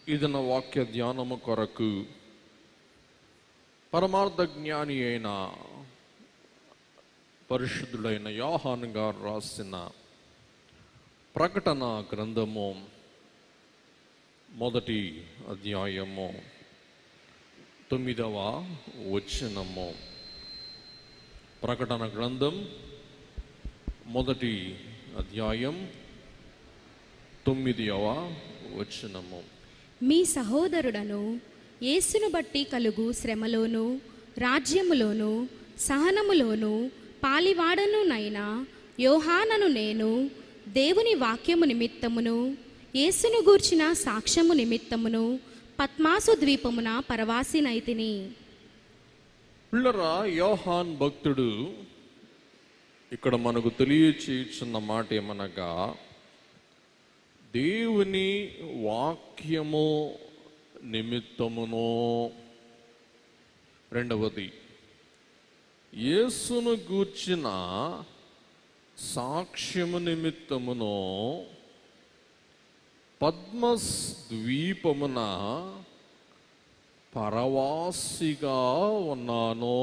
ఇది నా వాక్య ధ్యానము కొరకు పరమార్థ జ్ఞాని అయిన పరిశుద్ధుడైన యోహాన్ గారు రాసిన ప్రకటన గ్రంథము మొదటి అధ్యాయము తొమ్మిదవ వచనము ప్రకటన గ్రంథం మొదటి అధ్యాయం తొమ్మిదవ వచనము మీ సహోదరుడను యేసును బట్టి కలుగు శ్రమలోను రాజ్యములోను సహనములోను పాలివాడనునైనా యోహానను నేను దేవుని వాక్యము నిమిత్తమును యేసును గూర్చిన సాక్ష్యము నిమిత్తమును పద్మాసు ద్వీపమున పరవాసినైతిని పిల్లరా యోహాన్ భక్తుడు ఇక్కడ మనకు తెలియచేయుచున్న మాట ఏమనగా దేవుని వాక్యము నిమిత్తమును రెండవది యేసును గూర్చిన సాక్ష్యము నిమిత్తమును పద్మస్ ద్వీపమున పరవాసిగా ఉన్నాను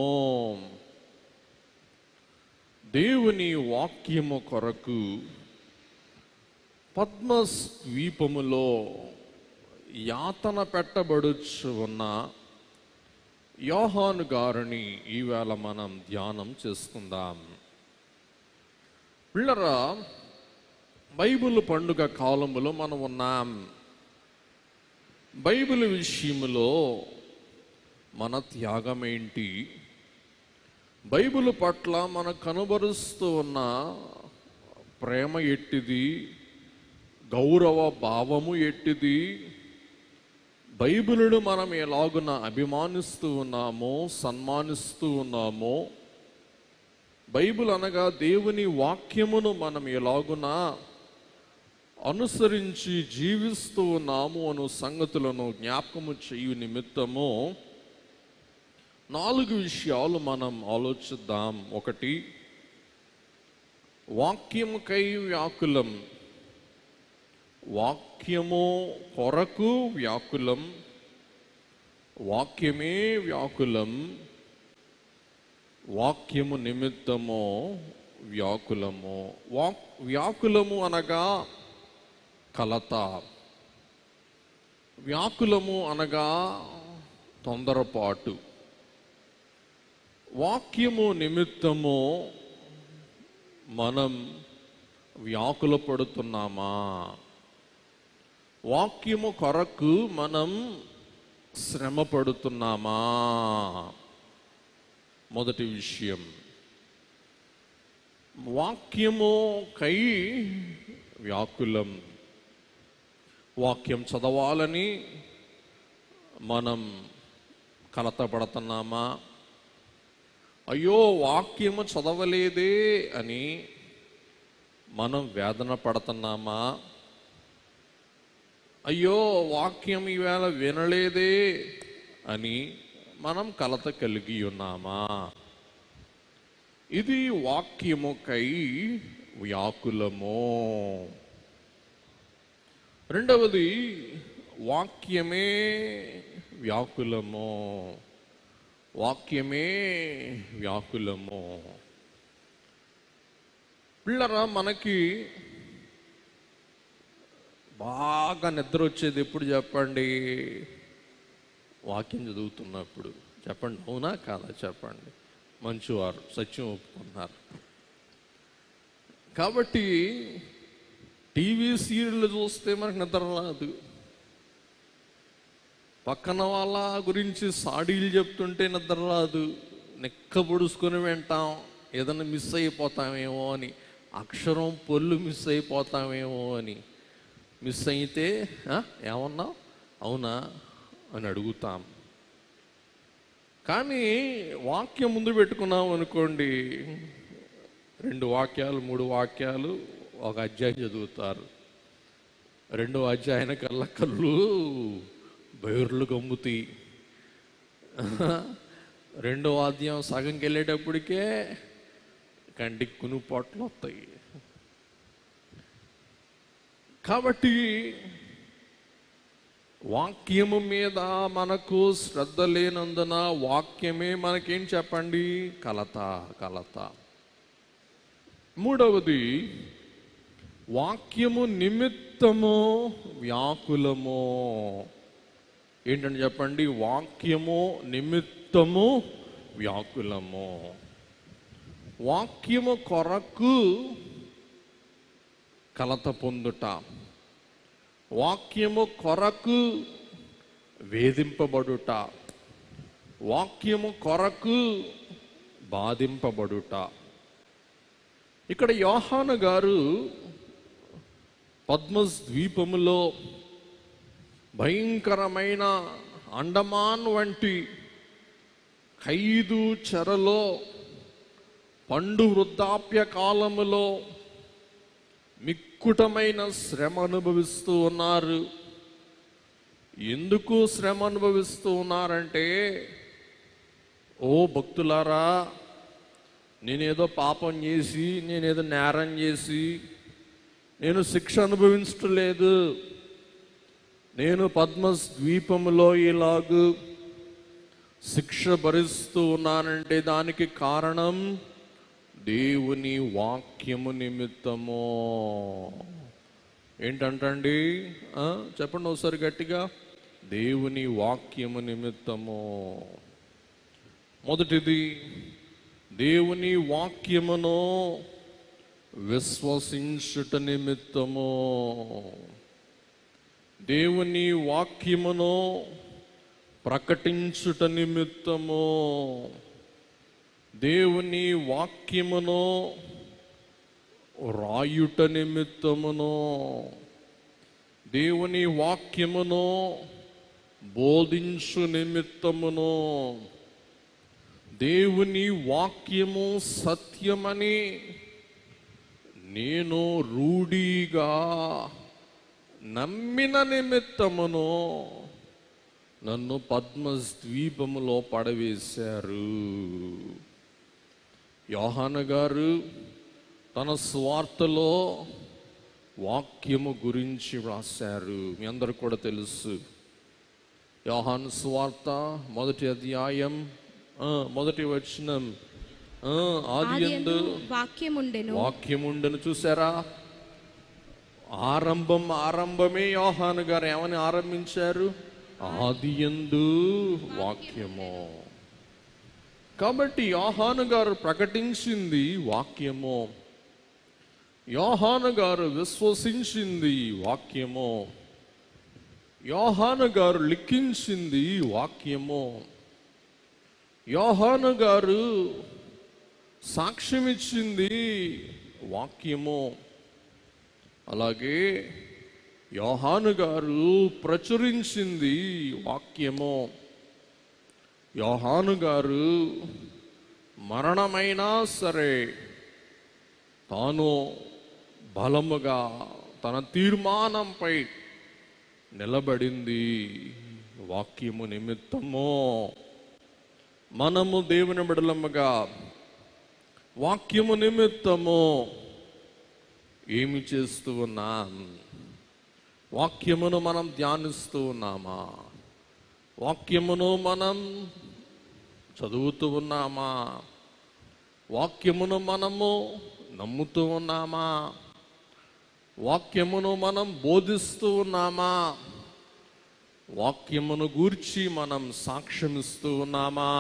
దేవుని వాక్యము కొరకు పద్మస్ ద్వీపములో యాతన పెట్టబడుచు ఉన్న యోహాను గారిని ఈవేళ మనం ధ్యానం చేసుకుందాం పిల్లరా బైబిల్ పండుగ కాలములో మనం ఉన్నాం బైబిల్ విషయములో మన త్యాగం ఏంటి బైబిల్ పట్ల మన కనుబరుస్తూ ఉన్న ప్రేమ ఎట్టిది గౌరవ భావము ఎట్టిది బైబిలును మనం ఎలాగున అభిమానిస్తూ ఉన్నామో సన్మానిస్తూ ఉన్నామో బైబిల్ అనగా దేవుని వాక్యమును మనం ఎలాగున అనుసరించి జీవిస్తూ ఉన్నాము అను సంగతులను జ్ఞాపకము చేయు నిమిత్తము నాలుగు విషయాలు మనం ఆలోచిద్దాం ఒకటి వాక్యముకై వ్యాకులం వాక్యము కొరకు వ్యాకులం వాక్యమే వ్యాకులం వాక్యము నిమిత్తము వ్యాకులము వాక్ వ్యాకులము అనగా కలత వ్యాకులము అనగా తొందరపాటు వాక్యము నిమిత్తము మనం వ్యాకుల పడుతున్నామా వాక్యము కొరకు మనం శ్రమ పడుతున్నామా మొదటి విషయం వాక్యము కై వ్యాకులం వాక్యం చదవాలని మనం కలతపడుతున్నామా అయ్యో వాక్యము చదవలేదే అని మనం వేదన పడుతున్నామా అయ్యో వాక్యం ఈవేళ వినలేదే అని మనం కలత కలిగి ఉన్నామా ఇది వాక్యముకై వ్యాకులము రెండవది వాక్యమే వ్యాకులము వాక్యమే వ్యాకులము పిల్లరా మనకి బాగా నిద్ర వచ్చేది ఎప్పుడు చెప్పండి వాక్యం చదువుతున్నప్పుడు చెప్పండి అవునా కాదా చెప్పండి మంచివారు సత్యం ఒప్పుకున్నారు కాబట్టి టీవీ సీరియల్ చూస్తే మనకు నిద్ర రాదు పక్కన వాళ్ళ గురించి సాడీలు చెప్తుంటే నిద్ర రాదు నెక్క పొడుచుకొని వింటాం ఏదైనా మిస్ అయిపోతామేమో అని అక్షరం పొల్లు మిస్ అయిపోతామేమో అని మిస్ అయితే "ఆ, ఏమన్నావు అవునా అని అడుగుతాం కానీ వాక్యం ముందు పెట్టుకున్నాం అనుకోండి రెండు వాక్యాలు మూడు వాక్యాలు ఒక అధ్యాయం చదువుతారు రెండో అధ్యాయం కల్లా కళ్ళు బైర్లు గమ్ముతాయి రెండో అధ్యాయం సగంకి వెళ్ళేటప్పటికే కంటికి కునుపాట్లు వస్తాయి కాబట్టి వాక్యము మీద మనకు శ్రద్ధ లేనందున వాక్యమే మనకేం చెప్పండి కలత కలత మూడవది వాక్యము నిమిత్తము వ్యాకులము ఏంటని చెప్పండి వాక్యము నిమిత్తము వ్యాకులము వాక్యము కొరకు కలత పొందుట వాక్యము కొరకు వేధింపబడుట వాక్యము కొరకు బాధింపబడుట ఇక్కడ యోహాను గారు పద్మస్ ద్వీపములో భయంకరమైన అండమాన్ వంటి ఖైదు చెరలో పండు వృద్ధాప్య కాలములో మిక్కుటమైన శ్రమ అనుభవిస్తూ ఉన్నారు ఎందుకు శ్రమ అనుభవిస్తూ ఉన్నారంటే ఓ భక్తులారా నేనేదో పాపం చేసి నేనేదో నేరం చేసి నేను శిక్ష అనుభవించటం లేదు నేను పద్మస్ ద్వీపములో ఇలాగు శిక్ష భరిస్తూ ఉన్నానంటే దానికి కారణం దేవుని వాక్యము నిమిత్తము ఏంటంటండి ఆ, చెప్పండి ఒకసారి గట్టిగా దేవుని వాక్యము నిమిత్తము మొదటిది దేవుని వాక్యమును విశ్వసించుట నిమిత్తము దేవుని వాక్యమును ప్రకటించుట నిమిత్తము దేవుని వాక్యమును రాయుట నిమిత్తమును దేవుని వాక్యమును బోధించు నిమిత్తమును దేవుని వాక్యము సత్యమని నేను రూఢీగా నమ్మిన నిమిత్తమును నన్ను పద్మద్వీపములో పడవేశారు యోహాన గారు తన స్వార్థలో వాక్యము గురించి వ్రాశారు మీ అందరు కూడా తెలుసు యోహాను స్వార్త మొదటి అధ్యాయం ఆ, మొదటి వచనం ఆ, ఆది ఆది యందు వాక్యముండెను వాక్యముండను చూసారా ఆరంభం ఆరంభమే యోహాను గారు ఏమని ఆరంభించారు ఆది యందు వాక్యము కాబట్టి యోహాను గారు ప్రకటించింది వాక్యము యోహాను గారు విశ్వసించింది వాక్యము యోహాను గారు లిఖించింది వాక్యము యోహాను గారు సాక్ష్యమిచ్చింది వాక్యము అలాగే యోహాను గారు ప్రచురించింది వాక్యము యోహాను గారు మరణమైనా సరే తాను బలముగా తన తీర్మానంపై నిలబడింది వాక్యము నిమిత్తము మనము దేవుని బిడలముగా వాక్యము నిమిత్తము ఏమి చేస్తూ ఉన్నాం వాక్యమును మనం ధ్యానిస్తూ ఉన్నామా వాక్యమును మనం చదువుతూ ఉన్నామా వాక్యమును మనము నమ్ముతూ ఉన్నామా వాక్యమును మనం బోధిస్తూ ఉన్నామా వాక్యమును గూర్చి మనం సాక్ష్యమిస్తూ ఉన్నామా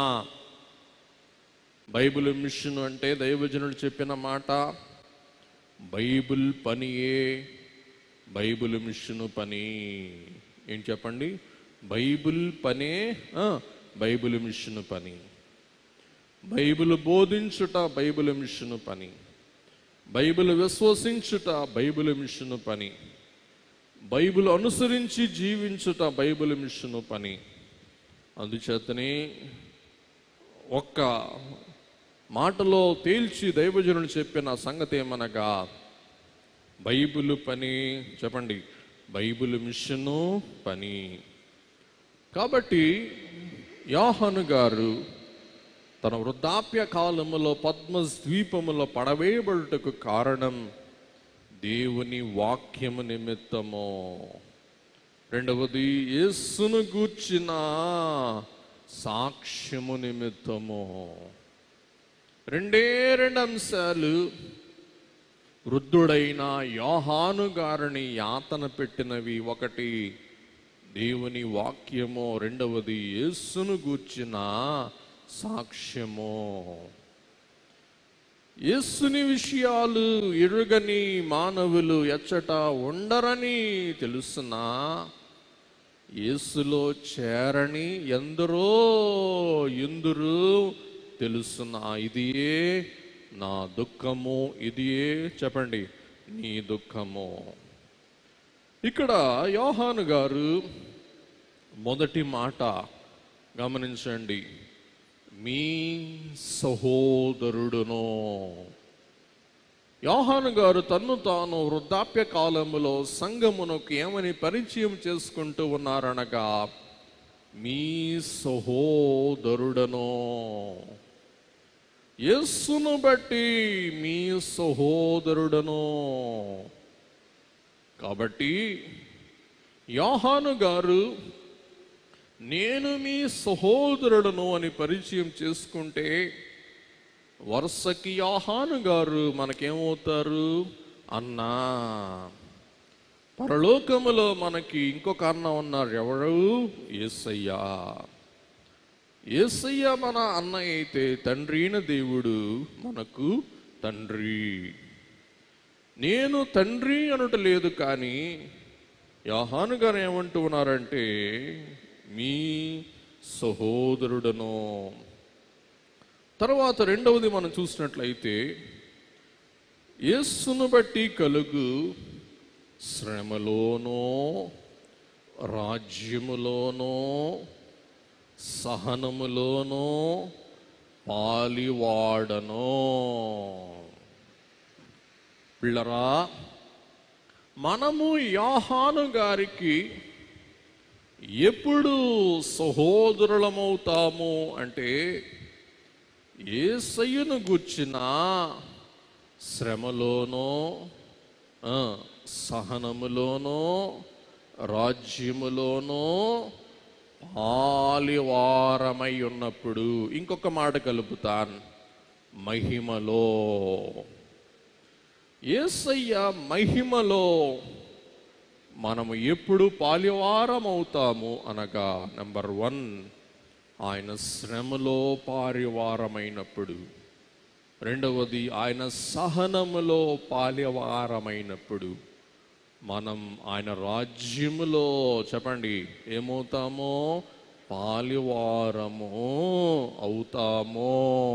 బైబిల్ మిషన్ అంటే దైవజనుడు చెప్పిన మాట బైబిల్ పనియే బైబిల్ మిషన్ పని ఏం చెప్పండి బైబిల్ పనే ఆ, బైబిల్ మిషన్ పని బైబిల్ బోధించుట బైబిల్ మిషన్ పని బైబిల్ విశ్వసించుట బైబిల్ మిషన్ పని బైబిల్ అనుసరించి జీవించుట బైబిల్ మిషన్ పని అందుచేతనే ఒక్క మాటలో తేల్చి దైవజనుడు చెప్పిన సంగతి ఏమనగా బైబిల్ పని చెప్పండి బైబిల్ మిషను పని కాబట్టి యోహాను గారు తన వృద్ధాప్య కాలములో పద్మస్ ద్వీపములో పడవేయబడుటకు కారణం దేవుని వాక్యము నిమిత్తము రెండవది యేసును గూర్చిన సాక్ష్యము నిమిత్తము రెండే రెండు అంశాలు వృద్ధుడైన యోహాను గారిని యాతన పెట్టినవి ఒకటి దేవుని వాక్యము రెండవది యేసును గూర్చిన సాక్ష్యము యేసుని విషయాలు ఎరుగని మానవులు ఎచ్చట ఉండరని తెలుసునా యేసులో చేరని ఎందరో ఎందురు తెలుసునా ఇదియే నా దుఃఖము ఇదియే చెప్పండి నీ దుఃఖము ఇక్కడ యోహాను గారు మొదటి మాట గమనించండి మీ సహోదరుడును యోహాను గారు తన్ను తాను వృద్ధాప్య కాలములో సంఘమునకు ఏమని పరిచయం చేసుకుంటూ ఉన్నారనగా మీ సహోదరుడను యేస్సును బట్టి మీ సహోదరుడను కాబట్టి యోహాను గారు నేను మీ సహోదరుడను అని పరిచయం చేసుకుంటే వరుసకి యోహాను గారు మనకేమవుతారు అన్నా పరలోకములో మనకి ఇంకొక అన్న ఉన్నారు ఎవరు ఏసయ్యా ఏసయ్య మన అన్న అయితే తండ్రి అయిన దేవుడు మనకు తండ్రి నేను తండ్రి అనుట లేదు కానీ యోహాను గారు ఏమంటూ ఉన్నారంటే మీ సహోదరుడను తర్వాత రెండవది మనం చూసినట్లయితే యేస్సును బట్టి కలుగు శ్రమలోనో రాజ్యములోనో సహనములోనో పాలివాడనో పిల్లరా మనము యాహాను గారికి ఎప్పుడు సహోదరులమవుతాము అంటే ఏసయ్యను గుర్చిన శ్రమలోనో ఆ, సహనములోనో రాజ్యములోనో పాలివారమై ఉన్నప్పుడు ఇంకొక మాట కలుపుతాను మహిమలో ఏసయ్య మహిమలో మనము ఎప్పుడు పాలివారం అవుతాము అనగా నెంబర్ వన్ ఆయన శ్రమలో పారివారమైనప్పుడు రెండవది ఆయన సహనములో పాలివారమైనప్పుడు మనం ఆయన రాజ్యములో చెప్పండి ఏమవుతామో పాలివారము అవుతామో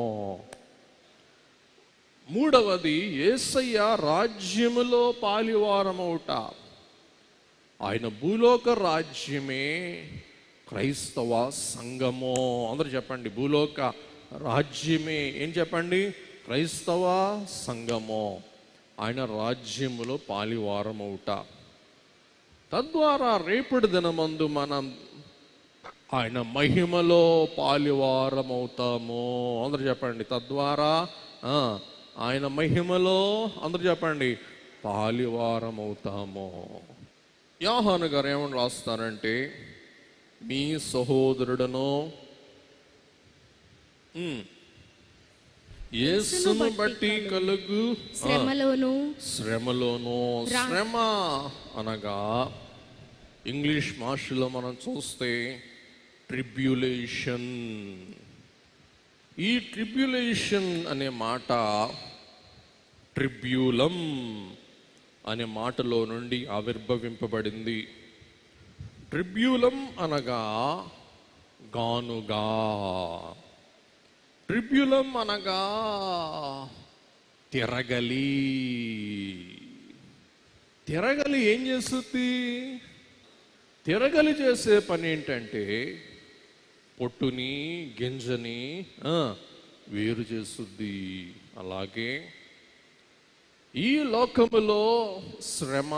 మూడవది ఏసయ్య రాజ్యములో పాలివారమవుట ఆయన భూలోక రాజ్యమే క్రైస్తవ సంఘము అందరూ చెప్పండి భూలోక రాజ్యమే ఏం చెప్పండి క్రైస్తవ సంఘము ఆయన రాజ్యములో పాలివారమవుట తద్వారా రేపటి దినమందు మనం ఆయన మహిమలో పాలివారమవుతాము అందరూ చెప్పండి తద్వారా ఆ, ఆయన మహిమలో అందరూ చెప్పండి పాలివారమవుతాము యాహాను గారు ఏమని రాస్తారంటే మీ సహోదరుడను ఉమ్, యేసును బట్టి కలుగు ఆ, శ్రమలోను శ్రమలోనూ శ్రమ అనగా ఇంగ్లీష్ భాషలో మనం చూస్తే ట్రిబ్యులేషన్ ఈ ట్రిబ్యులేషన్ అనే మాట ట్రిబ్యూలం అనే మాటలో నుండి ఆవిర్భవింపబడింది ట్రిబ్యూలం అనగా గానుగా ట్రిబ్యులం అనగా తిరగలి తిరగలి ఏం చేస్తుంది తిరగలి చేసే పని ఏంటంటే పొట్టుని గింజని ఆ, వేరు చేస్తుంది అలాగే ఈ లోకములో శ్రమ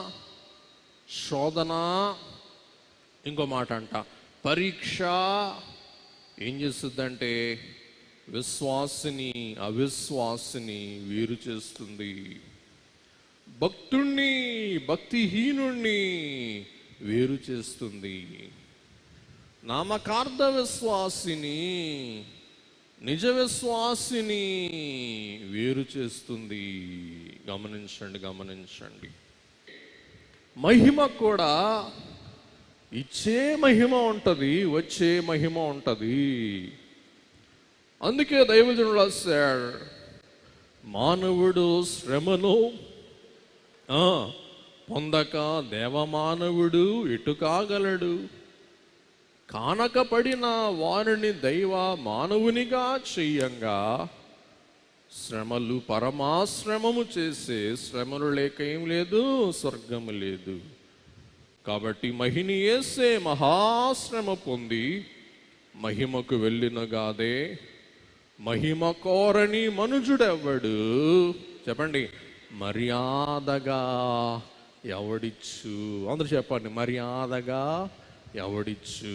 శోధన ఇంకో మాట అంట పరీక్ష ఏం చేస్తుందంటే విశ్వాసిని అవిశ్వాసిని వేరు చేస్తుంది భక్తుణ్ణి భక్తిహీనుణ్ణి వేరు చేస్తుంది నామకార్థ విశ్వాసిని నిజ విశ్వాసిని వేరు చేస్తుంది గమనించండి గమనించండి మహిమ కూడా ఇచ్చే మహిమ ఉంటుంది వచ్చే మహిమ ఉంటుంది అందుకే దైవజనుడు రాశాడు మానవుడు శ్రమను ఆ, పొందక దేవమానవుడు ఎటు కాగలడు కానకపడిన వారిని దైవ మానవునిగా చెయ్యంగా శ్రమలు పరమాశ్రమము చేసే శ్రమలు లేక ఏం లేదు స్వర్గము లేదు కాబట్టి మహిని వేసే మహాశ్రమ పొంది మహిమకు వెళ్ళినగాదే మహిమ కోరని మనుజుడెవ్వడు చెప్పండి మర్యాదగా ఎవడిచ్చు అందరూ చెప్పండి మర్యాదగా ఎవడిచ్చు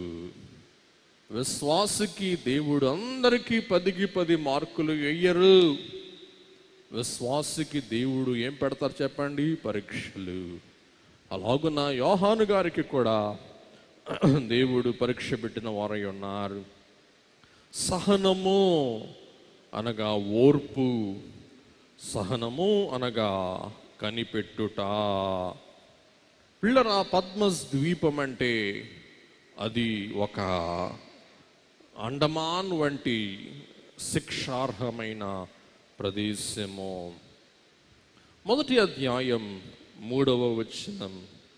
విశ్వాసకి దేవుడు అందరికీ పదికి పది మార్కులు వెయ్యరు విశ్వాసకి దేవుడు ఏం పెడతారు చెప్పండి పరీక్షలు అలాగున యోహాను గారికి కూడా దేవుడు పరీక్ష పెట్టిన వారై ఉన్నారు సహనము అనగా ఓర్పు సహనము అనగా కనిపెట్టుట పిల్లరా పద్మస్ ద్వీపం అంటే అది ఒక అండమాన్ వంటి శిక్షార్హమైన ప్రదేశము మొదటి అధ్యాయం మూడవ వచనం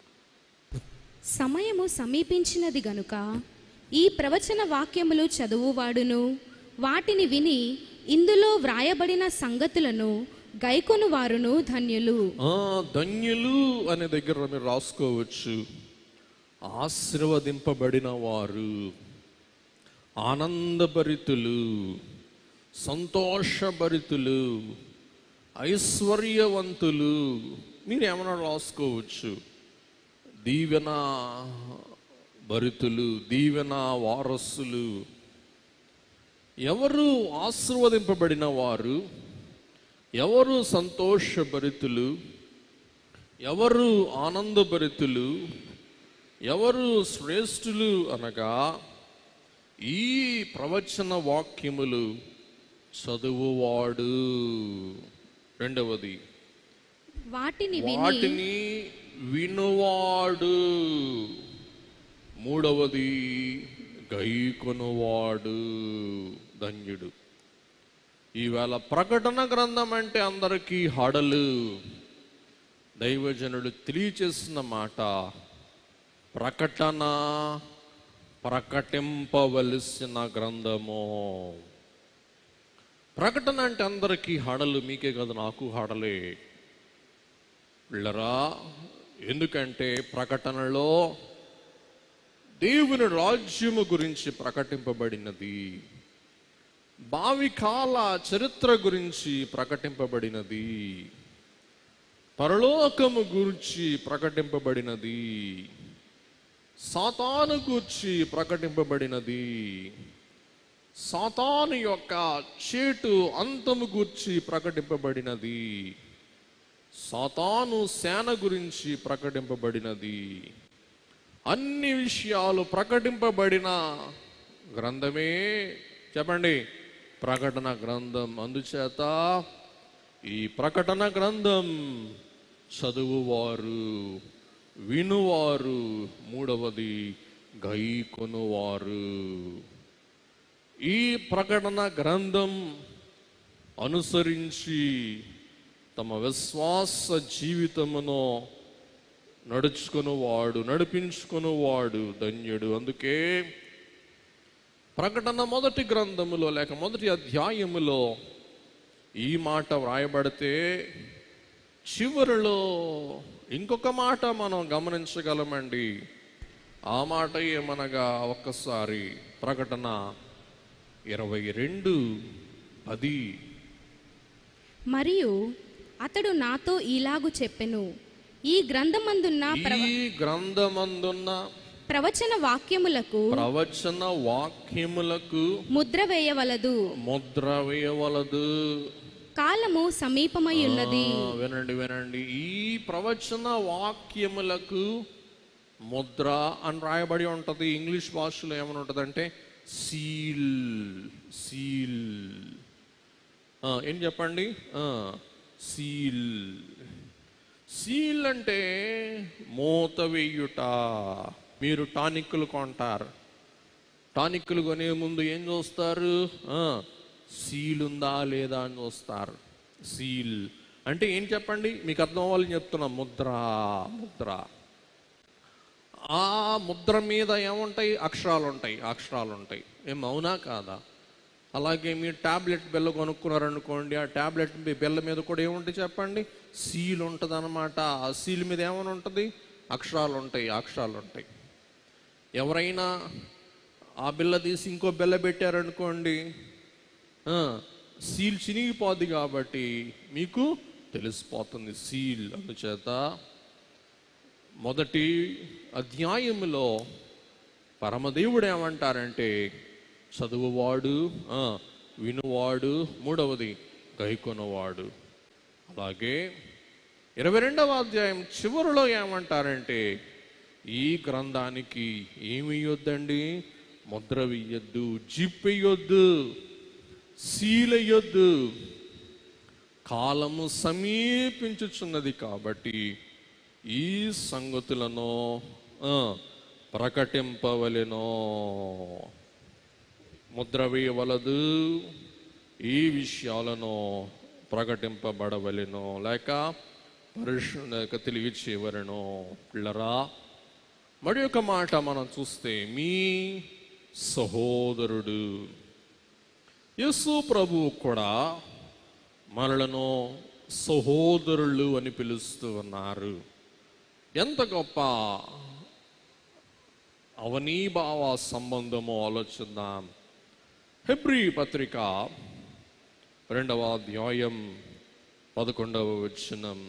సమయము సమీపించినది గనుక ఈ ప్రవచన వాక్యములు చదువువాడును వాటిని విని ఇందులో వ్రాయబడిన సంగతులను గైకొను వారును ధన్యులు ఆ, ధన్యులు అనే దగ్గర మీరు రాసుకోవచ్చు ఆశీర్వదింపబడిన వారు ఆనందభరితులు సంతోషభరితులు ఐశ్వర్యవంతులు మీరు ఏమైనా రాసుకోవచ్చు దీవెన భరితులు దీవెన వారసులు ఎవరు ఆశీర్వదింపబడిన వారు ఎవరు సంతోషభరితులు ఎవరు ఆనందభరితులు ఎవరు శ్రేష్ఠులు అనగా ఈ ప్రవచన వాక్యములు చదువువాడు రెండవది వాటిని విని వాటిని వినువాడు మూడవది గైకొనువాడు ధన్యుడు ఈవేళ ప్రకటన గ్రంథం అంటే అందరికీ హడలు దైవజనుడు తెలియచేసిన మాట ప్రకటన ప్రకటింపవలసిన గ్రంథము ప్రకటన అంటే అందరికీ హడలు మీకే కదా నాకు హడలే వెళ్ళరా ఎందుకంటే ప్రకటనలో దేవుని రాజ్యము గురించి ప్రకటింపబడినది భావి కాల చరిత్ర గురించి ప్రకటింపబడినది పరలోకము గురించి ప్రకటింపబడినది సాతాను గూర్చి ప్రకటింపబడినది సాతాను యొక్క చేటు అంతము గూర్చి ప్రకటింపబడినది సాతాను సేన గురించి ప్రకటింపబడినది అన్ని విషయాలు ప్రకటింపబడిన గ్రంథమే చెప్పండి ప్రకటన గ్రంథం అందుచేత ఈ ప్రకటన గ్రంథం చదువువారు వినువారు మూడవది గైకొనువారు ఈ ప్రకటన గ్రంథం అనుసరించి తమ విశ్వాస జీవితమును నడుచుకునివాడు నడిపించుకునివాడు ధన్యుడు అందుకే ప్రకటన మొదటి గ్రంథములో లేక మొదటి అధ్యాయములో ఈ మాట వ్రాయబడితే చివరిలో ఇంకొక మాట మనం గమనించగలమండి ఆ మాట ఏమనగా ఒక్కసారి ప్రకటన ఇరవై రెండు పది మరియు అతడు నాతో ఇలాగు చెప్పెను ఈ గ్రంథమందున్న ప్రవ ఈ గ్రంథమందున్న ప్రవచన వాక్యములకు ప్రవచన వాక్యములకు ముద్ర వేయవలదు ముద్ర వేయవలదు కాలము సమీపమై ఉన్నది ఆ, వినండి వినండి ఈ ప్రవచన వాక్యములకు ముద్ర అని రాయబడి ఉంటుంది ఇంగ్లీష్ భాషలో ఏమని ఉంటుంది అంటే సీల్ సీల్ ఆ, ఏం చెప్పండి ఆ, సీల్ సీల్ అంటే మూత వేయుట మీరు టానిక్లు కొంటారు టానిక్లు కొనే ముందు ఏం చూస్తారు ఆ, సీల్ ఉందా లేదా అని చూస్తారు సీల్ అంటే ఏం చెప్పండి మీకు అర్థం అవ్వాలని చెప్తున్నా ముద్ర ముద్ర ఆ ముద్ర మీద ఏముంటాయి అక్షరాలు ఉంటాయి అక్షరాలు ఉంటాయి ఏం అవునా కాదా అలాగే మీరు టాబ్లెట్ బెల్ల కొనుక్కున్నారనుకోండి ఆ టాబ్లెట్ బెల్ల మీద కూడా ఏముంటాయి చెప్పండి సీల్ ఉంటుంది అనమాట ఆ సీల్ మీద ఏమైనా ఉంటుంది అక్షరాలు ఉంటాయి అక్షరాలు ఉంటాయి ఎవరైనా ఆ బిల్ల తీసి ఇంకో బిల్ల పెట్టారనుకోండి ఆ, సీల్ చినిగిపోద్ది కాబట్టి మీకు తెలిసిపోతుంది సీల్ అందుచేత మొదటి అధ్యాయంలో పరమదేవుడు ఏమంటారంటే చదువువాడు ఆ, వినువాడు మూడవది గైకొనవాడు అలాగే ఇరవై రెండవ అధ్యాయం చివరిలో ఏమంటారంటే ఈ గ్రంథానికి ఏమి ఇయ్యొద్దండి ముద్ర వెయ్యొద్దు జిప్ వెయ్యొద్దు సీలయ్యొద్దు కాలము సమీపించుచున్నది కాబట్టి ఈ సంగతులను ఆ, ప్రకటింపవలెనో ముద్ర వేయవలదు ఈ విషయాలను ప్రకటింపబడవలెను లేక పరిశుద్ధ తెలియచేయవలను పిల్లరా మరి ఒక మాట మనం చూస్తే మీ సహోదరుడు యేసు ప్రభువు కూడా మనలను సహోదరులు అని పిలుస్తూ ఉన్నారు ఎంత గొప్ప అవనీభావ సంబంధము ఆలోచిద్దాం హెబ్రీ పత్రిక రెండవ అధ్యాయం పదకొండవ వచనం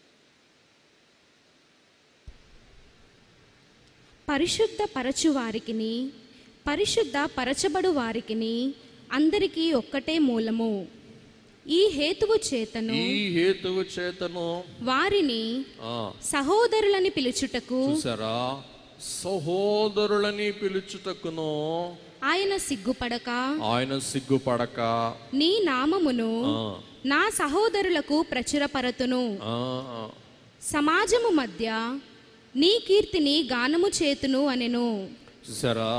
పరిశుద్ధ పరచు వారికిని పరిశుద్ధ పరచబడు వారికిని అందరికీ ఒక్కటే మూలము ఈ హేతువు చేతను ఈ హేతువు చేతను వారిని ఆ, సహోదరులని పిలుచుటకు చూసారా సహోదరులని పిలుచుటకును ఆయన సిగ్గుపడక ఆయన సిగ్గుపడక నీ నామమును ఆ, నా సహోదరులకు ప్రచురపరతును ఆ, సమాజము మధ్య నీ కీర్తిని గానము చేతును అనెను చూసారా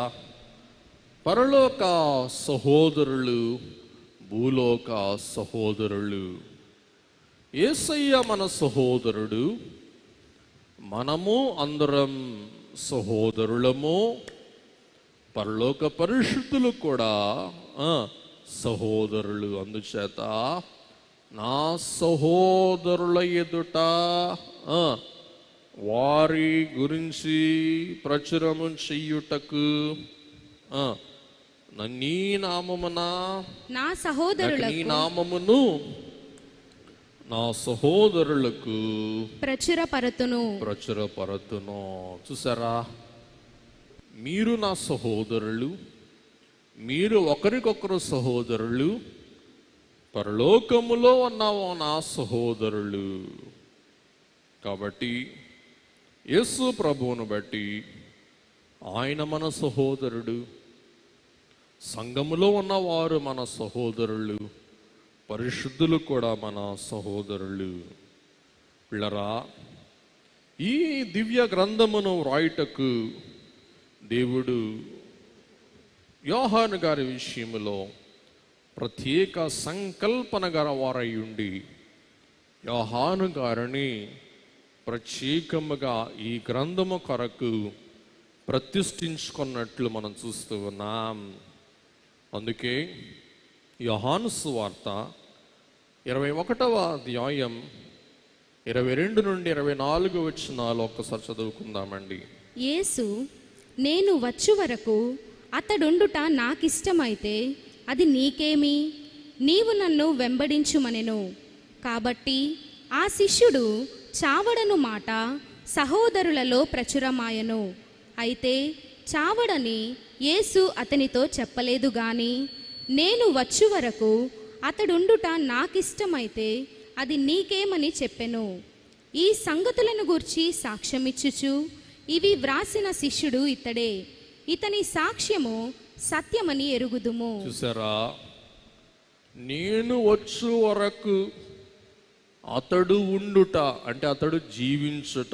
పరలోక సహోదరులు భూలోక సహోదరులు ఏసయ్య మన సహోదరుడు మనము అందరం సహోదరులము పరలోక పరిశుద్ధులు కూడా ఆ, సహోదరులు అందుచేత నా సహోదరుల ఎదుట ఆ, వారి గురించి ప్రచురము చెయ్యుటకు ఆ, నా నీ నామమున నా లేక నీ సహోదరులకు నామమును నా సహోదరులకు ప్రచురపరతును ప్రచురపరతును చూసారా మీరు నా సహోదరులు మీరు ఒకరికొకరు సహోదరులు పరలోకములో ఉన్నావు నా సహోదరులు కాబట్టి యేసు ప్రభువును బట్టి ఆయన మన సహోదరుడు సంఘములో ఉన్నవారు మన సహోదరులు పరిశుద్ధులు కూడా మన సహోదరులు పిల్లరా ఈ దివ్య గ్రంథమును వ్రాయుటకు దేవుడు యోహాను గారి విషయంలో ప్రత్యేక సంకల్పన గలవారై ఉండి యోహాను గారిని ప్రత్యేకముగా ఈ గ్రంథము కొరకు ప్రతిష్ఠించుకున్నట్లు మనం చూస్తూ ఉన్నాం అందుకే యోహాను సువార్త ఇరవై ఒకటవ అధ్యాయం ఇరవై రెండు నుండి ఇరవై నాలుగు వచ్చినాలు ఒక్కసారి చదువుకుందామండి యేసు నేను వచ్చు వరకు అతడుండుట నాకిష్టమైతే అది నీకేమి నీవు నన్ను వెంబడించుమనెను కాబట్టి ఆ శిష్యుడు చావడను మాట సహోదరులలో ప్రచురమాయను అయితే చావడని యేసు అతనితో చెప్పలేదు గాని నేను వచ్చు వరకు అతడుండుట నాకిష్టమైతే అది నీకేమని చెప్పెను ఈ సంగతులను గూర్చి సాక్ష్యమిచ్చుచు ఇవి వ్రాసిన శిష్యుడు ఇతడే ఇతని సాక్ష్యము సత్యమని ఎరుగుదుము చూసారా నేను వచ్చు వరకు అతడు ఉండుట అంటే అతడు జీవించుట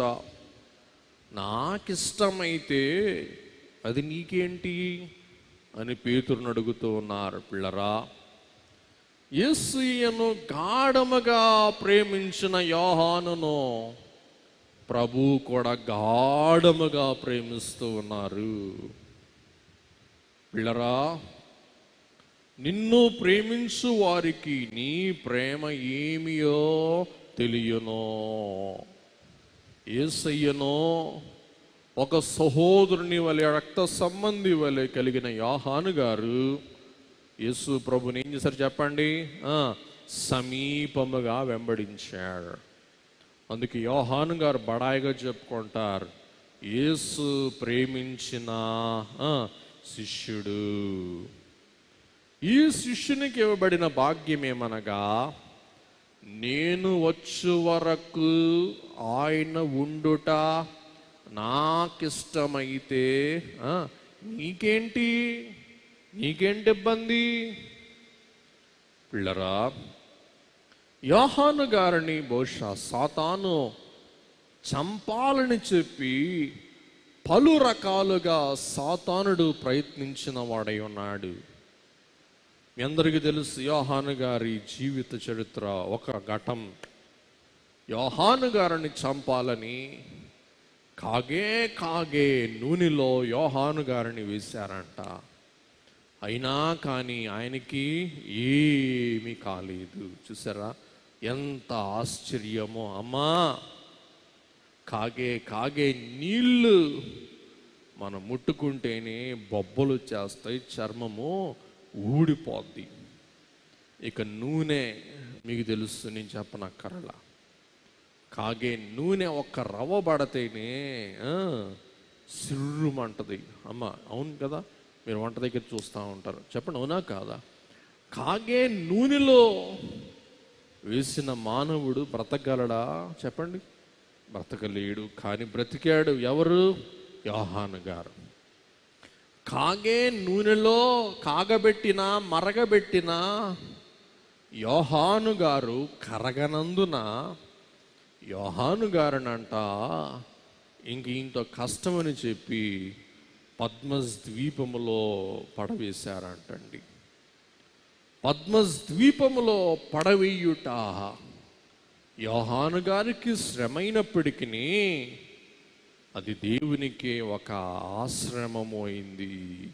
నాకిష్టమైతే అది నీకేంటి అని పేతురుని అడుగుతూ ఉన్నారు పిల్లరా యేసుయ్యను గాఢముగా ప్రేమించిన యోహానును ప్రభు కూడా గాఢముగా ప్రేమిస్తూ ఉన్నారు పిల్లరా నిన్ను ప్రేమించు వారికి నీ ప్రేమ ఏమియో తెలియనో ఏసయ్యనో ఒక సహోదరుని వలె రక్త సంబంధి వలె కలిగిన యాహాను గారు యేసు ప్రభుని ఏం చేశారు చెప్పండి ఆ, సమీపముగా వెంబడించాడు అందుకే యోహాను గారు బడాయిగా చెప్పుకుంటారు యేసు ప్రేమించిన ఆ, శిష్యుడు ఈ శిష్యునికి ఇవ్వబడిన భాగ్యం ఏమనగా నేను వచ్చు వరకు ఆయన ఉండుట నాకిష్టమైతే ఆ, నీకేంటి నీకేంటి ఇబ్బంది పిల్లరా యోహాను గారిని బహుశా సాతాను చంపాలని చెప్పి పలు రకాలుగా సాతానుడు ప్రయత్నించిన వాడై ఉన్నాడు మీ అందరికీ తెలుసు యోహాను గారి జీవిత చరిత్ర ఒక ఘటం యోహాను గారిని చంపాలని కాగే కాగే నూనెలో యోహాను గారిని వేశారంట అయినా కానీ ఆయనకి ఏమీ కాలేదు చూసారా ఎంత ఆశ్చర్యమో అమ్మా కాగే కాగే నీళ్ళు మనం ముట్టుకుంటేనే బొబ్బలు చేస్తాయి చర్మము ఊడిపోద్ది ఇక నూనె మీకు తెలుసు నేను చెప్పనక్కరలా కాగే నూనె ఒక్క రవ్వ పడితేనే ఆ, సిర్రుమంటది అమ్మ అవును కదా మీరు వంట దగ్గర చూస్తూ ఉంటారు చెప్పండి అవునా కాదా కాగే నూనెలో వేసిన మానవుడు బ్రతకగలడా చెప్పండి బ్రతకలేడు కానీ బ్రతికాడు ఎవరు యోహాను గారు కాగే నూనెలో కాగబెట్టిన మరగబెట్టిన యోహాను గారు కరగనందున యోహాను గారనంట ఇంక ఇంత కష్టమని చెప్పి పద్మస్ ద్వీపములో పడవేశారంటండి పద్మస్ ద్వీపములో పడవేయుట యోహాను గారికి శ్రమైనప్పటికీ అది దేవునికి ఒక ఆశ్రమము అయింది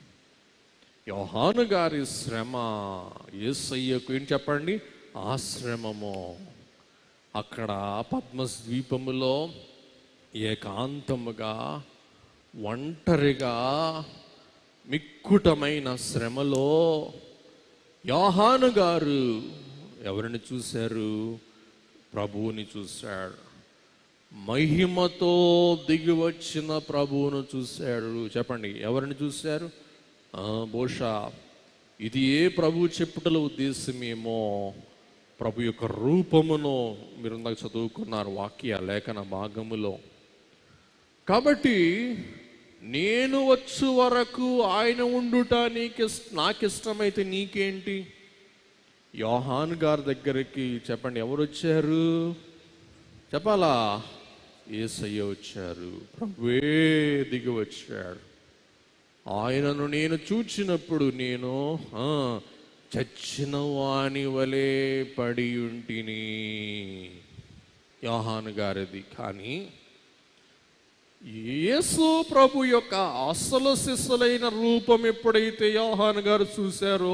యోహాను గారి శ్రమ ఏసయ్యకు ఏం చెప్పండి ఆశ్రమము అక్కడ పద్మస్ ద్వీపములో ఏకాంతముగా ఒంటరిగా మిక్కుటమైన శ్రమలో యోహాను గారు ఎవరిని చూశారు ప్రభువుని చూశాడు మహిమతో దిగి వచ్చిన ప్రభువును చూశాడు చెప్పండి ఎవరిని చూశారు ఆ, బహుశా ఇది ఏ ప్రభు చెప్పుటల ఉద్దేశమేమో ప్రభు యొక్క రూపమును మీరు ఇందాక చదువుకున్నారు వాక్య లేఖన భాగములో కాబట్టి నేను వచ్చు వరకు ఆయన ఉండుట నీకు నాకిష్టమైతే నీకేంటి యోహాన్ గారి దగ్గరికి చెప్పండి ఎవరు వచ్చారు చెప్పాలా ఏసయ్య వచ్చారు ప్రభువే దిగి వచ్చాడు ఆయనను నేను చూచినప్పుడు నేను ఆ, చచ్చిన వాని వలె పడి ఉంటిని యోహాను గారిది కానీ యేసు ప్రభు యొక్క అసలు శిస్సులైన రూపం ఎప్పుడైతే యోహాను గారు చూశారో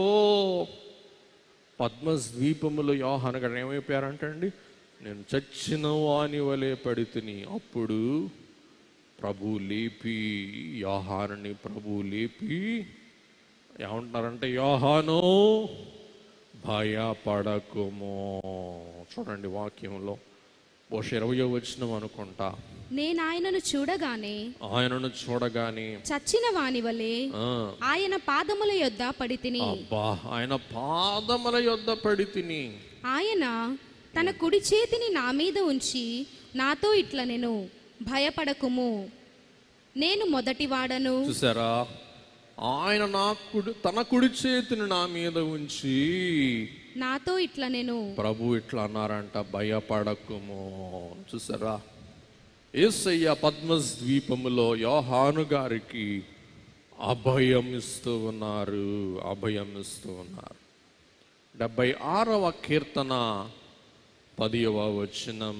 పద్మస్ ద్వీపములో యోహాను గారు ఏమైపోయారంటండి నేను చచ్చిన వాని వలె పడితిని అప్పుడు ప్రభు లేపి యోహానుని ప్రభు లేపి ఏమంటారంటే యోహాను భయపడకుమో చూడండి వాక్యంలో బహుశా ఇరవయో వచ్చినాం అనుకుంటా నేను ఆయనను చూడగానే ఆయనను చూడగానే చచ్చిన వాని వలె ఆ, ఆయన పాదముల యొద్ద పడి తిని అబ్బా ఆయన పాదముల యొద్ద పడి తిని ఆయన తన కుడి చేతిని నా మీద ఉంచి నాతో ఇట్ల నేను భయపడకుము నేను మొదటివాడను చూసారా ఆయన నా కుడి తన కుడి చేతిని నా మీద ఉంచి నాతో ఇట్లా నేను ప్రభు ఇట్లా అన్నారంట భయపడకుము చూసారా ఏసయ్య పద్మస్ ద్వీపములో యోహాను గారికి అభయం ఇస్తూ ఉన్నారు అభయం ఇస్తూ ఉన్నారు డెబ్బై ఆరవ కీర్తన పదియవ వచనం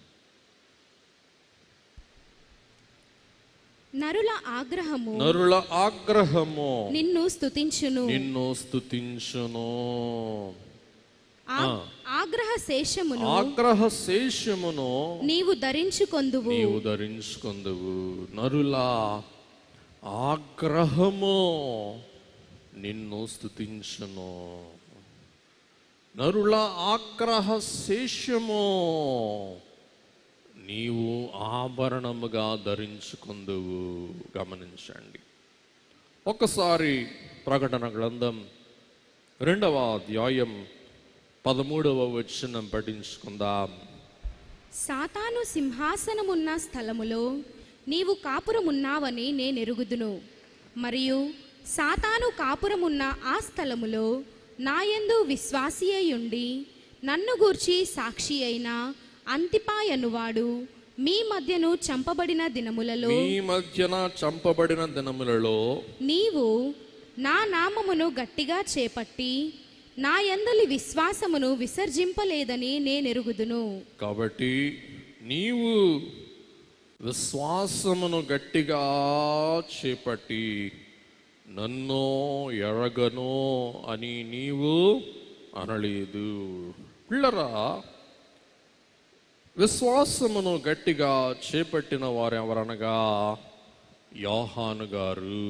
నరుల ఆగ్రహము నరుల ఆగ్రహము నిన్ను స్తుతించును నిన్ను స్తుతించును ఆ- ఆగ్రహ శేషమును ఆగ్రహ శేషమును నీవు ధరించుకొందువు నీవు ధరించుకుందువు నరుల ఆగ్రహము నిన్ను స్తుతించును నరుల ఆగ్రహ శేషము నీవు ఆభరణముగా ధరించుకుందువు గమనించండి ఒకసారి ప్రకటన గ్రంథం రెండవ అధ్యాయం పదమూడవ వచనం పఠించుకుందాం సాతాను సింహాసనమున్న స్థలములో నీవు కాపురమున్నావని నేనెరుగుదును మరియు సాతాను కాపురమున్న ఆ స్థలములో నాయందు విశ్వాసి అయ్యుండి నన్ను గూర్చి సాక్షి అయిన అంతిపాయనువాడు మీ మధ్యను చంపబడిన దినములలో మీ మధ్యన చంపబడిన దినములలో నీవు నా నామమును గట్టిగా చేపట్టి నా యందలి విశ్వాసమును విసర్జింపలేదని నేనెరుగుదును కాబట్టి నీవు విశ్వాసమును గట్టిగా చేపట్టి నన్ను ఎరగను అని నీవు అనలేదు పిల్లరా విశ్వాసమును గట్టిగా చేపట్టిన వారు ఎవరనగా యోహాను గారు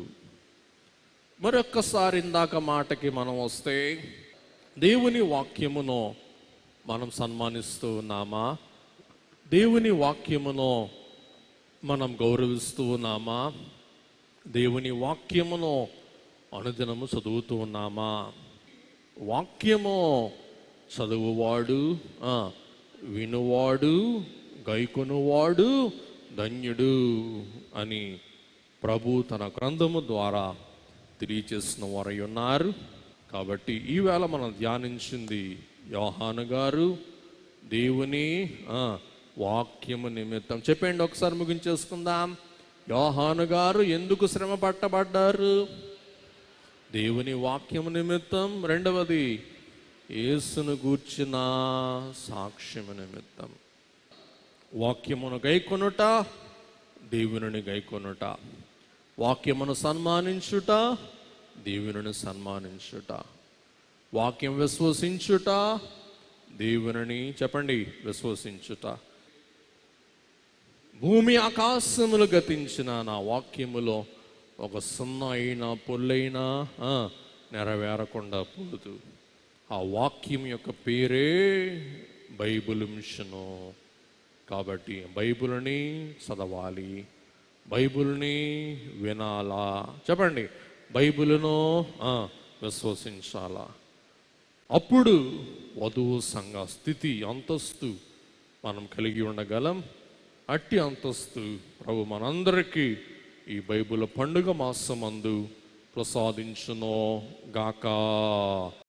మరొక్కసారి ఇందాక మాటకి మనం వస్తే దేవుని వాక్యమును మనం సన్మానిస్తూ ఉన్నామా దేవుని వాక్యమును మనం గౌరవిస్తూ ఉన్నామా దేవుని వాక్యమును అనుదినము చదువుతూ ఉన్నామా వాక్యము చదువువాడు ఆ, వినువాడు గైకొనువాడు ధన్యుడు అని ప్రభు తన గ్రంథము ద్వారా తెలియచేసిన వారై ఉన్నారు కాబట్టి ఈవేళ మనం ధ్యానించింది యోహాను గారు దేవుని ఆ, వాక్యము నిమిత్తం చెప్పండి ఒకసారి ముగించేసుకుందాం యోహాను గారు ఎందుకు శ్రమ పట్టబడ్డారు దేవుని వాక్యము నిమిత్తం రెండవది యేసును గూర్చిన సాక్ష్యము నిమిత్తం వాక్యమును గైకొనుట దేవుని గైకొనుట వాక్యమును సన్మానించుట దేవుని సన్మానించుట వాక్యం విశ్వసించుట దేవుని చెప్పండి విశ్వసించుట భూమి ఆకాశములు గతించిన నా వాక్యములో ఒక సున్న అయినా పొల్లైనా ఆ, నెరవేరకుండా పోదు ఆ వాక్యం యొక్క పేరే బైబిల్ మిషను కాబట్టి బైబిల్ని చదవాలి బైబిల్ని వినాలా చెప్పండి బైబిల్ను ఆ, విశ్వసించాలా అప్పుడు వధువు సంఘ స్థితి అంతస్తు మనం కలిగి ఉండగలం అట్టి అంతస్తు ప్రభు మనందరికీ ఈ బైబిల్ పండుగ మాసమందు ప్రసాదించునో గాక